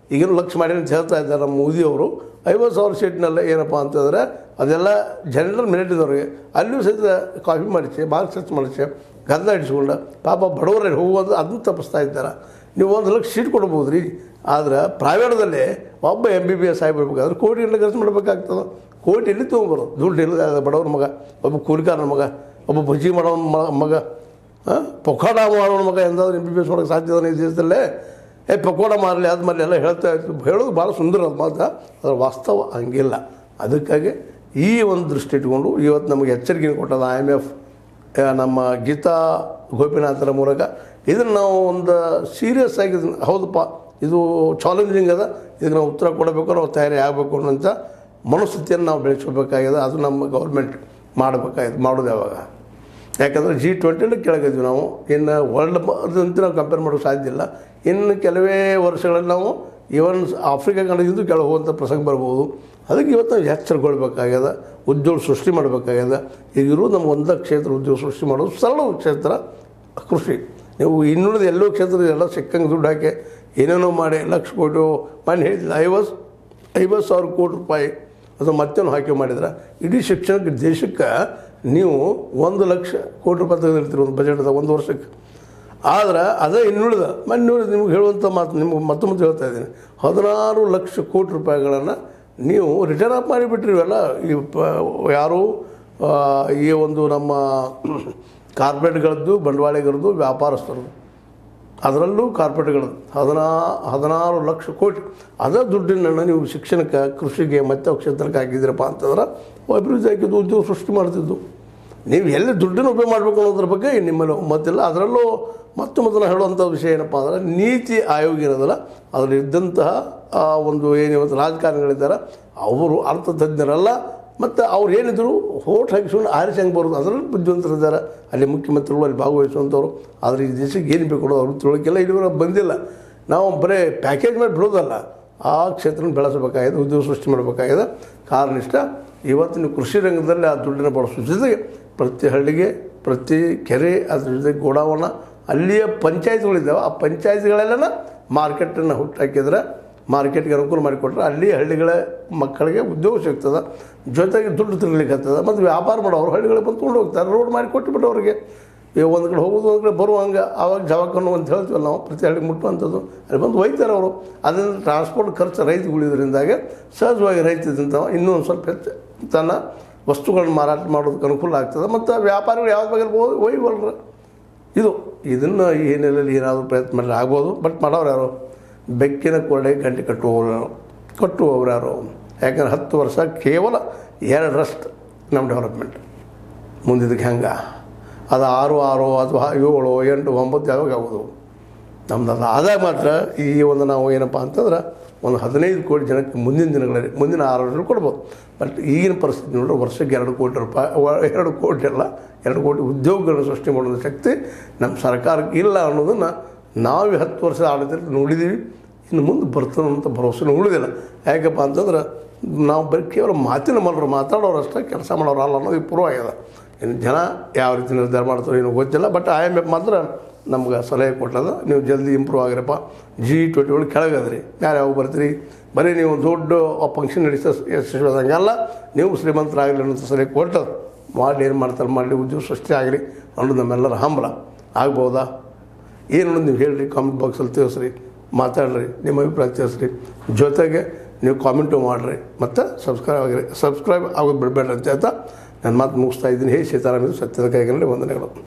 ಈಗೇನು ಲಕ್ಷ ಮಾಡಿ ಅಂತ ಹೇಳ್ತಾ ಇದ್ದಾರೆ ನಮ್ಮ ಮೋದಿಯವರು ಐವತ್ತು ಸಾವಿರ ಸೀಟ್ನಲ್ಲ ಏನಪ್ಪ ಅಂತಂದರೆ ಅದೆಲ್ಲ ಜನರಲ್ ಮೆರಿಟ್ ಇದ್ದವ್ರಿಗೆ ಅಲ್ಲಿಯೂ ಸಹಿತ ಕಾಫಿ ಮಾಡಿಸಿ ಮಾರ್ಕ್ಸ್ ಸರ್ಚ್ ಮಾಡಿಸಿ ಗದ್ದ ಇಡಿಸ್ಕೊಂಡು ಪಾಪ ಬಡವರಲ್ಲಿ ಹೋಗುವುದು ಅದನ್ನು ತಪ್ಪಿಸ್ತಾ ಇದ್ದಾರೆ ನೀವು ಒಂದು ಲಕ್ಷ ಸೀಟ್ ಕೊಡ್ಬೋದು ರೀ ಆದ್ರೆ ಪ್ರೈವೇಟ್ದಲ್ಲಿ ಒಬ್ಬ ಎಮ್ ಬಿ ಬಿ ಎಸ್ ಆಗಿರ್ಬೇಕಾದ್ರೆ ಕೋಟಿ ಎಲ್ಲ ಖರ್ಚು ಮಾಡಬೇಕಾಗ್ತದೆ ಕೋಟಿ ಎಲ್ಲಿ ತೊಗೊಂಬರೋದು ದುಡ್ಡು ಇಲ್ಲ ಬಡವ್ರ ಮಗ ಒಬ್ಬ ಕೂಲಿಕಾರನ ಮಗ ಒಬ್ಬ ಬಜ್ಜಿ ಮಾಡೋನ ಮ- ಮಗ ಹಾಂ ಪಕೋಡ ಮಾಡೋನ ಮಗ ಎಂದಾದ್ರೂ ಎಮ್ ಬಿ ಬಿ ಎಸ್ ಮಾಡೋಕ್ಕೆ ಸಾಧ್ಯ ಇದೆ ಈ ದೇಶದಲ್ಲೇ ಏ ಪಕೋಡ ಮಾರಲಿ ಅದು ಮಾಡಲಿ ಎಲ್ಲ ಹೇಳ್ತಾ ಇತ್ತು ಹೇಳೋದು ಭಾಳ ಸುಂದರ ಅದು ಮಾತು ಅದರ ವಾಸ್ತವ ಹಂಗಿಲ್ಲ ಅದಕ್ಕಾಗಿ ಈ ಒಂದು ದೃಷ್ಟಿ ಇಟ್ಕೊಂಡು ಇವತ್ತು ನಮಗೆ ಎಚ್ಚರಿಕೆ ಕೊಟ್ಟದ ಐ ಎಮ್ ಎಫ್ ನಮ್ಮ ಗೀತಾ ಗೋಪಿನಾಥರ ಮೂಲಕ ಇದನ್ನು ನಾವು ಒಂದು ಸೀರಿಯಸ್ ಆಗಿ ಇದನ್ನ ಹೌದಪ್ಪ ಇದು ಚಾಲೆಂಜಿಂಗ್ ಅದ ಇದಕ್ಕೆ ನಾವು ಉತ್ತರ ಕೊಡಬೇಕು ನಾವು ತಯಾರಿ ಆಗಬೇಕು ಅನ್ನೋಂಥ ಮನಸ್ಥಿತಿಯನ್ನು ನಾವು ಬೆಳೆಸ್ಕೋಬೇಕಾಗಿದೆ ಅದು ನಮ್ಮ ಗೌರ್ಮೆಂಟ್ ಮಾಡಬೇಕಾಗಿದೆ ಮಾಡೋದು ಯಾವಾಗ ಯಾಕಂದರೆ ಜಿ ಟ್ವೆಂಟಿನ ಕೆಳಗಿದ್ವಿ ನಾವು ಇನ್ನು ವರ್ಲ್ಡ್ ಅಂತ ನಾವು ಕಂಪೇರ್ ಮಾಡೋಕ್ಕೆ ಸಾಧ್ಯ ಇಲ್ಲ ಇನ್ನು ಕೆಲವೇ ವರ್ಷಗಳಲ್ಲಿ ನಾವು ಈವನ್ ಆಫ್ರಿಕಾ ಖಂಡದಿಂದ ಕೆಳಗೆ ಹೋಗುವಂಥ ಪ್ರಸಂಗ ಬರ್ಬೋದು ಅದಕ್ಕೆ ಇವತ್ತು ನಾವು ಎಚ್ಚರಗೊಳ್ಬೇಕಾಗ್ಯದ ಉದ್ಯೋಗ ಸೃಷ್ಟಿ ಮಾಡಬೇಕಾಗ್ಯದ ಈಗ ಇರೋದು ನಮ್ಮ ಒಂದೇ ಕ್ಷೇತ್ರ ಉದ್ಯೋಗ ಸೃಷ್ಟಿ ಮಾಡೋದು ಸರಳ ಕ್ಷೇತ್ರ ಕೃಷಿ ನೀವು ಇನ್ನುಳಿದ ಎಲ್ಲೋ ಕ್ಷೇತ್ರ ಎಲ್ಲ ಸಿಕ್ಕಂಗೆ ದುಡ್ಡು ಹಾಕಿ ಏನೇನೋ ಮಾಡಿ ಲಕ್ಷ ಕೋಟಿ ಮನೆ ಹೇಳಿಲ್ಲ ಐವತ್ತು ಐವತ್ತು ಸಾವಿರ ಕೋಟಿ ರೂಪಾಯಿ ಅದು ಮತ್ತೇನು ಹಾಕಿ ಮಾಡಿದ್ರೆ ಇಡೀ ಶಿಕ್ಷಣಕ್ಕೆ ದೇಶಕ್ಕೆ ನೀವು ಒಂದು ಲಕ್ಷ ಕೋಟಿ ರೂಪಾಯಿ ತೆಗೆದಿರ್ತೀರಿ ಒಂದು ಬಜೆಟ್ದ ಒಂದು ವರ್ಷಕ್ಕೆ ಆದ್ರೆ ಅದೇ ಇನ್ನುಳಿದ ಮೊನ್ನೆ ನಿಮ್ಗೆ ಹೇಳುವಂಥ ಮಾತು ನಿಮ್ಗೆ ಮತ್ತೊಮ್ಮೆ ಹೇಳ್ತಾ ಇದ್ದೀನಿ ಹದಿನಾರು ಲಕ್ಷ ಕೋಟಿ ರೂಪಾಯಿಗಳನ್ನು ನೀವು ರಿಟರ್ನ್ ಅಪ್ ಮಾಡಿಬಿಟ್ರಿ ಇವೆಲ್ಲ ಈ ಪ ಯಾರು ಆ, ಈ ಒಂದು ನಮ್ಮ ಕಾರ್ಪೊರೇಟ್ಗಳದ್ದು ಬಂಡವಾಳಿಗರದ್ದು ವ್ಯಾಪಾರಸ್ಥರದ್ದು ಅದರಲ್ಲೂ ಕಾರ್ಪೊರೇಟ್ಗಳು ಹದಿನಾ ಹದಿನಾರು ಲಕ್ಷ ಕೋಟಿ ಅದೇ ದುಡ್ಡನ್ನು ನೀವು ಶಿಕ್ಷಣಕ್ಕೆ ಕೃಷಿಗೆ ಮತ್ತೆ ಕ್ಷೇತ್ರಕ್ಕೆ ಹಾಕಿದ್ದೀರಪ್ಪ ಅಂತಂದ್ರೆ ಅಭಿವೃದ್ಧಿ ಹಾಕಿದ್ದು ಉದ್ಯೋಗ ಸೃಷ್ಟಿ ಮಾಡ್ತಿದ್ದು ನೀವು ಎಲ್ಲಿ ದುಡ್ಡನ್ನು ಉಪಯೋಗ ಮಾಡಬೇಕು ಅನ್ನೋದ್ರ ಬಗ್ಗೆ ನಿಮ್ಮಲ್ಲಿ ಒಮ್ಮತ್ತಿಲ್ಲ ಅದರಲ್ಲೂ ಮತ್ತು ಮೊದಲು ಹೇಳುವಂಥ ವಿಷಯ ಏನಪ್ಪ ಅಂದರೆ ನೀತಿ ಆಯೋಗ ಏನದಲ್ಲ ಅದರಲ್ಲಿ ಇದ್ದಂತಹ ಆ ಒಂದು ಏನು ಇವತ್ತು ರಾಜಕಾರಣಿಗಳಿದ್ದಾರೆ ಅವರು ಅರ್ಥತಜ್ಞರಲ್ಲ ಮತ್ತು ಅವ್ರು ಏನಿದ್ರು ಹೋಟ್ ಹಾಕಿಸ್ಕೊಂಡು ಆರಿಸಿ ಹೆಂಗೆ ಬರೋದು ಅದರಲ್ಲಿ ಬುದ್ಧಿವಂತರಿದ್ದಾರೆ ಅಲ್ಲಿ ಮುಖ್ಯಮಂತ್ರಿಗಳು ಅಲ್ಲಿ ಭಾಗವಹಿಸುವಂಥವ್ರು ಆದರೆ ಈ ದೇಶಕ್ಕೆ ಏನು ಬೇಕು ಅನ್ನೋದು ಅವ್ರಿಗೆ ತಿಳೋಕ್ಕೆಲ್ಲ ಇಲ್ಲಿವರೆಗೆ ಬಂದಿಲ್ಲ ನಾವು ಬರೀ ಪ್ಯಾಕೇಜ್ ಮಾಡಿ ಬಿಡೋದಲ್ಲ ಆ ಕ್ಷೇತ್ರನ ಬೆಳೆಸಬೇಕಾಗಿದೆ ಉದ್ಯೋಗ ಸೃಷ್ಟಿ ಮಾಡಬೇಕಾಗಿದೆ ಕಾರಣ ಇಷ್ಟ ಇವತ್ತಿನ ಕೃಷಿ ರಂಗದಲ್ಲಿ ಆ ದುಡ್ಡನ್ನು ಬಳಸೋ ಜೊತೆಗೆ ಪ್ರತಿ ಹಳ್ಳಿಗೆ ಪ್ರತಿ ಕೆರೆ ಅದ್ರ ಜೊತೆಗೆ ಗೋಡಾವಣ ಅಲ್ಲಿಯ ಪಂಚಾಯತ್ಗಳಿದ್ದಾವೆ ಆ ಪಂಚಾಯತ್ಗಳೆಲ್ಲ ಮಾರ್ಕೆಟನ್ನು ಹುಟ್ಟಾಕಿದ್ರೆ ಮಾರ್ಕೆಟ್ಗೆ ಅನುಕೂಲ ಮಾಡಿಕೊಟ್ರೆ ಅಲ್ಲಿ ಹಳ್ಳಿಗಳ ಮಕ್ಕಳಿಗೆ ಉದ್ಯೋಗ ಸಿಗ್ತದೆ ಜೊತೆಗೆ ದುಡ್ಡು ತಿರ್ಲಿಕ್ಕೆ ಆಗ್ತದೆ ಮತ್ತು ವ್ಯಾಪಾರ ಮಾಡೋರು ಹಳ್ಳಿಗಳಿಗೆ ಬಂದು ತೊಗೊಂಡು ಹೋಗ್ತಾರೆ ರೋಡ್ ಮಾಡಿ ಕೊಟ್ಟುಬಿಟ್ಟು ಅವ್ರಿಗೆ ಈಗ ಒಂದು ಕಡೆ ಹೋಗೋದು ಒಂದು ಕಡೆ ಬರುವಂಗೆ ಆವಾಗ ಜವಾಕನ್ನು ಅಂತ ಹೇಳ್ತೀವಲ್ಲ ನಾವು ಪ್ರತಿ ಹಳ್ಳಿಗೆ ಮುಟ್ಟುವಂಥದ್ದು ಅಲ್ಲಿ ಬಂದು ಒಯ್ತಾರೆ ಅವರು ಅದರಿಂದ ಟ್ರಾನ್ಸ್ಪೋರ್ಟ್ ಖರ್ಚು ರೈತ ಉಳಿಯೋದ್ರಿಂದಾಗೆ ಸಹಜವಾಗಿ ರೈತದಿಂದ ಇನ್ನೂ ಒಂದು ಸ್ವಲ್ಪ ಹೆಚ್ಚು ತನ್ನ ವಸ್ತುಗಳನ್ನ ಮಾರಾಟ ಮಾಡೋದಕ್ಕೆ ಅನುಕೂಲ ಆಗ್ತದೆ ಮತ್ತು ವ್ಯಾಪಾರಿಗಳು ಯಾವ್ದು ಬಗ್ಗೆ ಒಯ್ವಲ್ರ ಇದು ಇದನ್ನು ಈ ಹಿನ್ನೆಲೆಯಲ್ಲಿ ಏನಾದರೂ ಪ್ರಯತ್ನ ಮಾಡಿದ್ರೆ ಆಗ್ಬೋದು ಬಟ್ ಮಾಡೋರು ಯಾರು ಬೆಕ್ಕಿನ ಕೊರಡೆ ಗಂಟೆ ಕಟ್ಟುವವರು ಯಾರು ಕಟ್ಟುವವರು ಯಾರು ಯಾಕಂದ್ರೆ ಹತ್ತು ವರ್ಷ ಕೇವಲ ಎರಡರಷ್ಟು ನಮ್ಮ ಡೆವಲಪ್ಮೆಂಟ್ ಮುಂದಿದ್ದಕ್ಕೆ ಹೆಂಗೆ ಅದು ಆರು ಆರು ಅಥವಾ ಏಳು ಎಂಟು ಒಂಬತ್ತು ಯಾವಾಗ ಆಗೋದು ನಮ್ದು ಅದು ಆದಾಗ ಮಾತ್ರ ಈ ಒಂದು ನಾವು ಏನಪ್ಪ ಅಂತಂದ್ರೆ ಒಂದು ಹದಿನೈದು ಕೋಟಿ ಜನಕ್ಕೆ ಮುಂದಿನ ದಿನಗಳಲ್ಲಿ ಮುಂದಿನ ಆರು ವರ್ಷ ಕೊಡ್ಬೋದು ಬಟ್ ಈಗಿನ ಪರಿಸ್ಥಿತಿ ನೋಡಿದ್ರೆ ವರ್ಷಕ್ಕೆ ಎರಡು ಕೋಟಿ ರೂಪಾಯಿ ವ- ಎರಡು ಕೋಟಿ ಅಲ್ಲ ಎರಡು ಕೋಟಿ ಉದ್ಯೋಗಗಳನ್ನು ಸೃಷ್ಟಿ ಮಾಡೋದು ಶಕ್ತಿ ನಮ್ಮ ಸರ್ಕಾರಕ್ಕೆ ಇಲ್ಲ ಅನ್ನೋದನ್ನು ನಾವು ಈ ಹತ್ತು ವರ್ಷದ ಆಡಳಿತ ನೋಡಿದ್ದೀವಿ ಇನ್ನು ಮುಂದೆ ಬರ್ತದೆ ಅಂತ ಭರವಸೆ ಉಳಿದಿಲ್ಲ ಯಾಕಪ್ಪ ಅಂತಂದ್ರೆ ನಾವು ಬರೀ ಕೇವಲ ಮಾತಿನ ಮಲ್ಲರು ಮಾತಾಡೋರು ಅಷ್ಟೇ ಕೆಲಸ ಮಾಡೋರು ಅಲ್ಲ ಅನ್ನೋದು ಈಗ ಪೂರ್ವ ಆಗ್ಯದ ಇನ್ನು ಜನ ಯಾವ ರೀತಿ ನಿರ್ಧಾರ ಮಾಡ್ತಾರೋ ಏನೋ ಗೊತ್ತಿಲ್ಲ ಬಟ್ ಐ ಎಮ್ ಎಫ್ ಮಾತ್ರ ನಮ್ಗೆ ಸಲಹೆ ಕೊಟ್ಟದ ನೀವು ಜಲ್ದಿ ಇಂಪ್ರೂವ್ ಆಗಿರಪ್ಪ ಜಿ ಟ್ವೆಂಟಿ ಒಳಗೆ ಕೆಳಗದ್ರಿ ಯಾರು ಯಾವ ಬರ್ತೀರಿ ಬರೀ ನೀವು ದೊಡ್ಡ ಫಂಕ್ಷನ್ ನಡೆಸ ಹಂಗಲ್ಲ ನೀವು ಶ್ರೀಮಂತರಾಗಲಿ ಅನ್ನೋ ಸಲಹೆ ಕೊಟ್ಟದು ಮಾಡಿ ಏನು ಮಾಡ್ತಾರೆ ಮಾಡಲಿ ಉದ್ಯೋಗ ಸೃಷ್ಟಿ ಆಗಲಿ ಅನ್ನೋದು ನಮ್ಮೆಲ್ಲರ ಹಂಬಲ ಆಗ್ಬೋದಾ ಏನು ಅನ್ನೋದು ನೀವು ಹೇಳ್ರಿ ಕಾಮೆಂಟ್ ಬಾಕ್ಸಲ್ಲಿ ತಿಳಿಸ್ರಿ ಮಾತಾಡ್ರಿ ನಿಮ್ಮ ಅಭಿಪ್ರಾಯ ತಿಳಿಸ್ರಿ ಜೊತೆಗೆ ನೀವು ಕಾಮೆಂಟು ಮಾಡಿರಿ ಮತ್ತು ಸಬ್ಸ್ಕ್ರೈಬ್ ಆಗಿರಿ ಸಬ್ಸ್ಕ್ರೈಬ್ ಆಗೋದು ಬಿಡಬೇಡ್ರಿ ಅಂತ ಹೇಳ್ತಾ ನಾನು ಮಾತು ಮುಗಿಸ್ತಾ ಇದ್ದೀನಿ ಹೇ ಸೀತಾರಾಮ ಇದು ಸತ್ಯದ ಕೈಗಳಲ್ಲಿ ವಂದನೆಗಳು